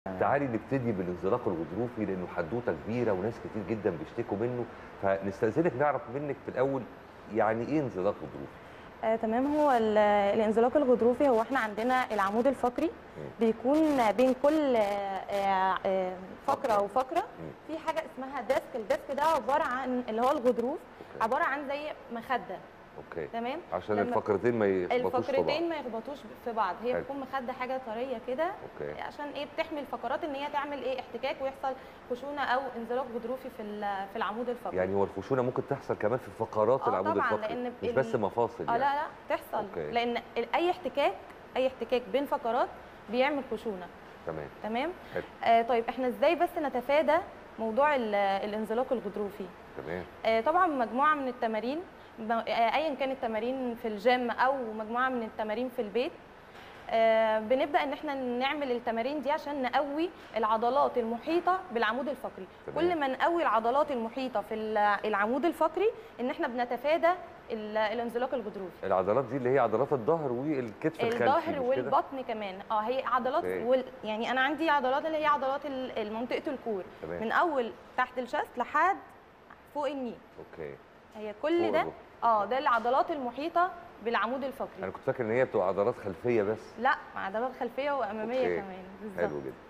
تعالي نبتدي بالانزلاق الغضروفي لانه حدوته كبيره وناس كتير جدا بيشتكوا منه فنستاذنك نعرف منك في الاول يعني ايه انزلاق غضروفي آه تمام هو ال- الانزلاق الغضروفي هو احنا عندنا العمود الفقري بيكون بين كل آه، آه، فقره وفقره في حاجه اسمها ديسك الديسك ده عباره عن اللي هو الغضروف أوكي. عباره عن زي مخده اوكي تمام عشان لما- الفقرتين ما يخبطوش في بعض الفقرتين ما يخبطوش في بعض هي حلو. بتكون مخده حاجه طريه كده اوكي عشان ايه بتحمي الفقرات ان هي تعمل ايه احتكاك ويحصل خشونه او انزلاق غضروفي في ال- في العمود الفقري يعني هو الخشونه ممكن تحصل كمان في فقرات آه العمود طبعاً، الفقري لأن مش ال- بس مفاصل اه يعني لا لا تحصل أوكي. لان ال- اي احتكاك اي احتكاك بين فقرات بيعمل خشونه تمام تمام حلو. آه طيب احنا ازاي بس نتفادى موضوع ال- الانزلاق الغضروفي تمام آه طبعا مجموعه من التمارين ب- آه، ايا كانت التمارين في الجيم او مجموعه من التمارين في البيت آه بنبدا ان احنا نعمل التمارين دي عشان نقوي العضلات المحيطه بالعمود الفقري تمام. كل ما نقوي العضلات المحيطه في ال- العمود الفقري ان احنا بنتفادى ال- الانزلاق الغضروفي العضلات دي اللي هي عضلات الظهر والكتف الخلفي الظهر مش كده؟ والبطن كمان اه هي عضلات أوكي. وال... يعني انا عندي عضلات اللي هي عضلات ال- منطقه الكور تمام. من اول تحت الشست لحد فوق الني اوكي هي كل فوق ده الركبة. اه ده العضلات المحيطه بالعمود الفقري انا كنت فاكر ان هي بتبقى عضلات خلفيه بس لا عضلات خلفيه واماميه أوكي. كمان حلو بالظبط جدا